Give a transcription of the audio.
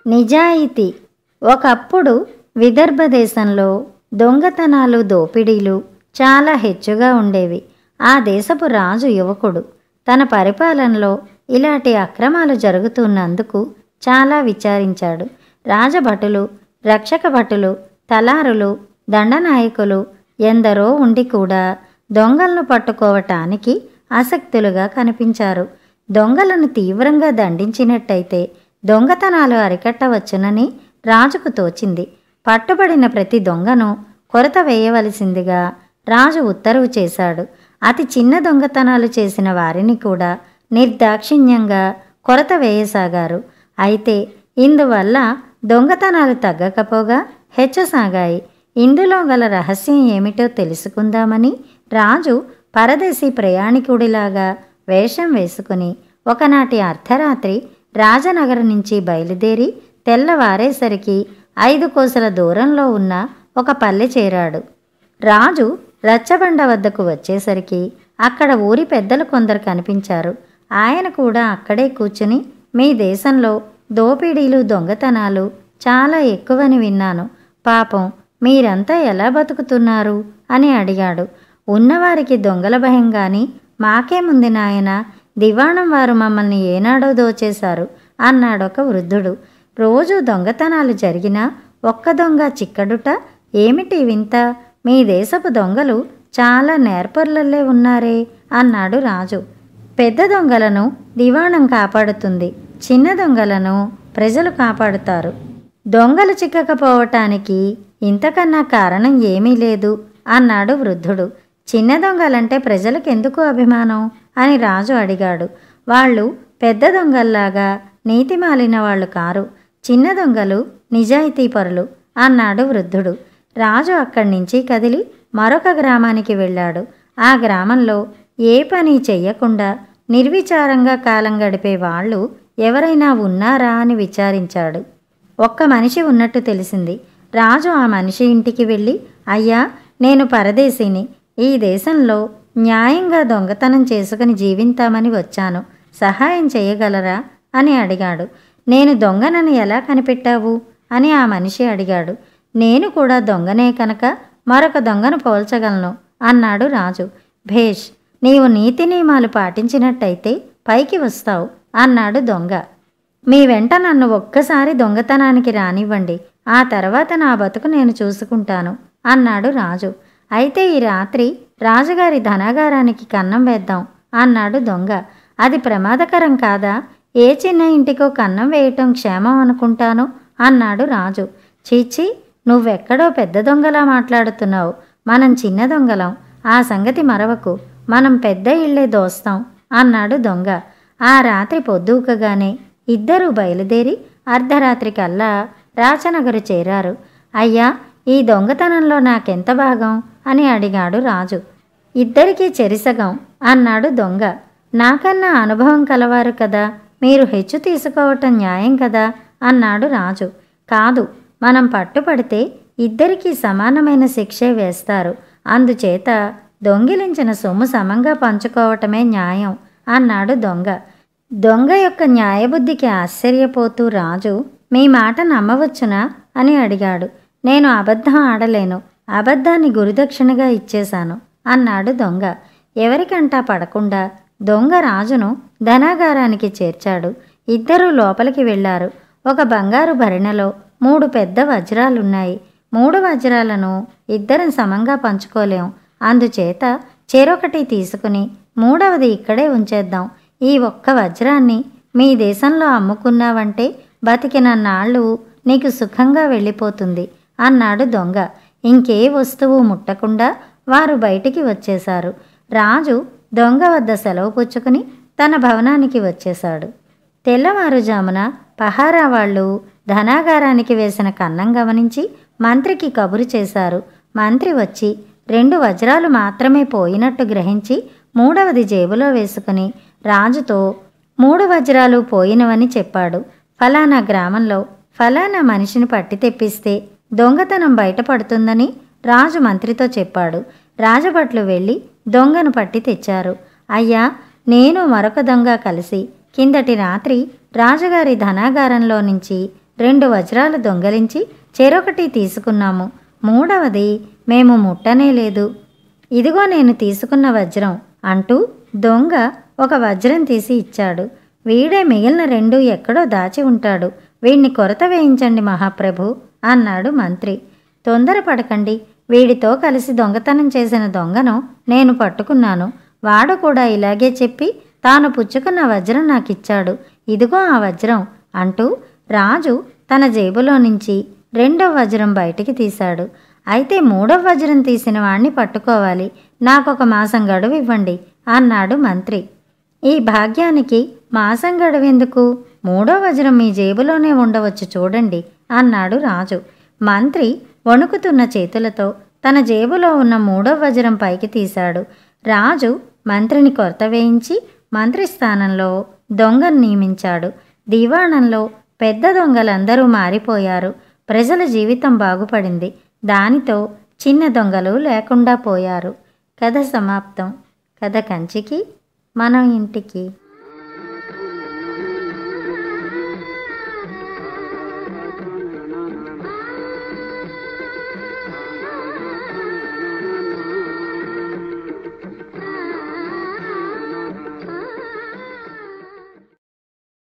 నిజాయితీ ఒకప్పుడు విదర్భ దేశంలో దొంగతనాలు దోపిడీలు చాలా హెచ్చుగా ఉండేవి ఆ దేశపు రాజు యువకుడు తన పరిపాలనలో ఇలాంటి అక్రమాలు జరుగుతున్నందుకు చాలా విచారించాడు రాజభటులు రక్షక భటులు తలారులు దండనాయకులు ఎందరో ఉండి కూడా దొంగలను పట్టుకోవటానికి ఆసక్తులుగా కనిపించారు దొంగలను తీవ్రంగా దండించినట్టయితే దొంగతనాలు అరికట్టవచ్చునని రాజుకు తోచింది పట్టుబడిన ప్రతి దొంగను కొరత వేయవలసిందిగా రాజు ఉత్తర్వు చేశాడు అతి చిన్న దొంగతనాలు చేసిన వారిని కూడా నిర్దాక్షిణ్యంగా కొరత వేయసాగారు అయితే ఇందువల్ల దొంగతనాలు తగ్గకపోగా హెచ్చసాగాయి ఇందులో గల రహస్యం ఏమిటో తెలుసుకుందామని రాజు పరదేశీ ప్రయాణికుడిలాగా వేషం వేసుకుని ఒకనాటి అర్ధరాత్రి రాజనగరం నుంచి బయలుదేరి తెల్లవారేసరికి ఐదు కోసల దూరంలో ఉన్న ఒక పల్లె చేరాడు రాజు రచ్చబండ వద్దకు వచ్చేసరికి అక్కడ ఊరి పెద్దలు కొందరు కనిపించారు ఆయన కూడా అక్కడే కూర్చుని మీ దేశంలో దోపిడీలు దొంగతనాలు చాలా ఎక్కువని విన్నాను పాపం మీరంతా ఎలా బతుకుతున్నారు అని అడిగాడు ఉన్నవారికి దొంగల భయం గాని మాకేముంది నాయన దివాణం వారు మమ్మల్ని ఏనాడో దోచేశారు అన్నాడొక వృద్ధుడు రోజు దొంగతనాలు జరిగినా ఒక్క దొంగ చిక్కడుట ఏమిటి వింత మీ దేశపు దొంగలు చాలా నేర్పర్లల్లే ఉన్నారే అన్నాడు రాజు పెద్ద దొంగలను దివాణం కాపాడుతుంది చిన్న దొంగలను ప్రజలు కాపాడుతారు దొంగలు చిక్కకపోవటానికి ఇంతకన్నా కారణం ఏమీ లేదు అన్నాడు వృద్ధుడు చిన్న దొంగలంటే ప్రజలకెందుకు అభిమానం అని రాజు అడిగాడు వాళ్ళు పెద్ద దొంగల్లాగా నీతి మాలిన వాళ్ళు కారు చిన్న దొంగలు నిజాయితీపరులు అన్నాడు వృద్ధుడు రాజు అక్కడి నుంచి కదిలి మరొక గ్రామానికి వెళ్ళాడు ఆ గ్రామంలో ఏ పని చెయ్యకుండా నిర్విచారంగా కాలం గడిపే వాళ్ళు ఎవరైనా ఉన్నారా అని విచారించాడు ఒక్క మనిషి ఉన్నట్టు తెలిసింది రాజు ఆ మనిషి ఇంటికి వెళ్ళి అయ్యా నేను పరదేశీని ఈ దేశంలో న్యాయంగా దొంగతనం చేసుకుని జీవింతామని వచ్చాను సహాయం చేయగలరా అని అడిగాడు నేను దొంగనని ఎలా కనిపెట్టావు అని ఆ మనిషి అడిగాడు నేను కూడా దొంగనే కనుక మరొక దొంగను పోల్చగలను అన్నాడు రాజు భేష్ నీవు నీతి నియమాలు పాటించినట్టయితే పైకి వస్తావు అన్నాడు దొంగ మీ వెంట నన్ను ఒక్కసారి దొంగతనానికి రానివ్వండి ఆ తర్వాత నా బతుకు నేను చూసుకుంటాను అన్నాడు రాజు అయితే ఈ రాత్రి రాజుగారి ధనాగారానికి కన్నం వేద్దాం అన్నాడు దొంగ అది ప్రమాదకరం కాదా ఏ చిన్న ఇంటికో కన్నం వేయటం క్షేమం అనుకుంటాను అన్నాడు రాజు చీచి నువ్వెక్కడో పెద్ద దొంగలా మాట్లాడుతున్నావు మనం చిన్న దొంగలం ఆ సంగతి మరవకు మనం పెద్ద ఇళ్ళే దోస్తాం అన్నాడు దొంగ ఆ రాత్రి పొద్దుకగానే ఇద్దరూ బయలుదేరి అర్ధరాత్రి కల్లా రాచనగరు చేరారు అయ్యా ఈ దొంగతనంలో నాకెంత భాగం అని అడిగాడు రాజు ఇద్దరికీ చెరిసగం అన్నాడు దొంగ నాకన్నా అనుభవం కలవారు కదా మీరు హెచ్చు తీసుకోవటం న్యాయం కదా అన్నాడు రాజు కాదు మనం పట్టుపడితే ఇద్దరికీ సమానమైన శిక్షే వేస్తారు అందుచేత దొంగిలించిన సొమ్ము సమంగా పంచుకోవటమే న్యాయం అన్నాడు దొంగ దొంగ యొక్క న్యాయబుద్ధికి ఆశ్చర్యపోతూ రాజు మీ మాట నమ్మవచ్చునా అని అడిగాడు నేను అబద్ధం ఆడలేను అబద్ధాన్ని గురుదక్షిణగా ఇచ్చేశాను అన్నాడు దొంగ ఎవరికంటా పడకుండా దొంగ రాజును ధనాగారానికి చేర్చాడు ఇద్దరూ లోపలికి వెళ్ళారు ఒక బంగారు భరిణలో మూడు పెద్ద వజ్రాలున్నాయి మూడు వజ్రాలను ఇద్దరం సమంగా పంచుకోలేం అందుచేత చెరొకటి తీసుకుని మూడవది ఇక్కడే ఉంచేద్దాం ఈ ఒక్క వజ్రాన్ని మీ దేశంలో అమ్ముకున్నావంటే బతికిన నాళ్ళు నీకు సుఖంగా వెళ్ళిపోతుంది అన్నాడు దొంగ ఇంకే వస్తువు ముట్టకుండా వారు బయటికి వచ్చేశారు రాజు దొంగ వద్ద సెలవు పుచ్చుకుని తన భవనానికి వచ్చేశాడు తెల్లవారుజామున పహారా వాళ్ళు ధనాగారానికి వేసిన కన్నం గమనించి మంత్రికి కబురు చేశారు మంత్రి వచ్చి రెండు వజ్రాలు మాత్రమే పోయినట్టు గ్రహించి మూడవది జేబులో వేసుకుని రాజుతో మూడు వజ్రాలు పోయినవని చెప్పాడు ఫలానా గ్రామంలో ఫలానా మనిషిని పట్టి తెప్పిస్తే దొంగతనం బయటపడుతుందని రాజు మంత్రితో చెప్పాడు రాజభట్లు వెళ్ళి దొంగను పట్టి తెచ్చారు అయ్యా నేను మరొక దొంగ కలిసి కిందటి రాత్రి రాజుగారి ధనాగారంలో నుంచి రెండు వజ్రాలు దొంగలించి చెరొకటి తీసుకున్నాము మూడవది మేము ముట్టనే లేదు ఇదిగో నేను తీసుకున్న వజ్రం అంటూ దొంగ ఒక వజ్రం తీసి ఇచ్చాడు వీడే మిగిలిన రెండు ఎక్కడో దాచి ఉంటాడు వీడిని కొరత వేయించండి మహాప్రభు అన్నాడు మంత్రి తొందరపడకండి వీడితో కలిసి దొంగతనం చేసిన దొంగను నేను పట్టుకున్నాను వాడు కూడా ఇలాగే చెప్పి తాను పుచ్చుకున్న వజ్రం నాకిచ్చాడు ఇదిగో ఆ వజ్రం అంటూ రాజు తన జేబులో నుంచి రెండవ వజ్రం బయటికి తీశాడు అయితే మూడవ వజ్రం తీసిన వాణ్ణి పట్టుకోవాలి నాకొక మాసం గడువు ఇవ్వండి అన్నాడు మంత్రి ఈ భాగ్యానికి మాసం గడువెందుకు మూడో వజ్రం మీ జేబులోనే ఉండవచ్చు చూడండి అన్నాడు రాజు మంత్రి వణుకుతున్న చేతులతో తన జేబులో ఉన్న మూడో వజ్రం పైకి తీశాడు రాజు మంత్రిని కొరత వేయించి మంత్రి స్థానంలో దొంగను నియమించాడు దివాణంలో పెద్ద దొంగలందరూ మారిపోయారు ప్రజల జీవితం బాగుపడింది దానితో చిన్న దొంగలు లేకుండా పోయారు కథ సమాప్తం కథ కంచికి మనం ఇంటికి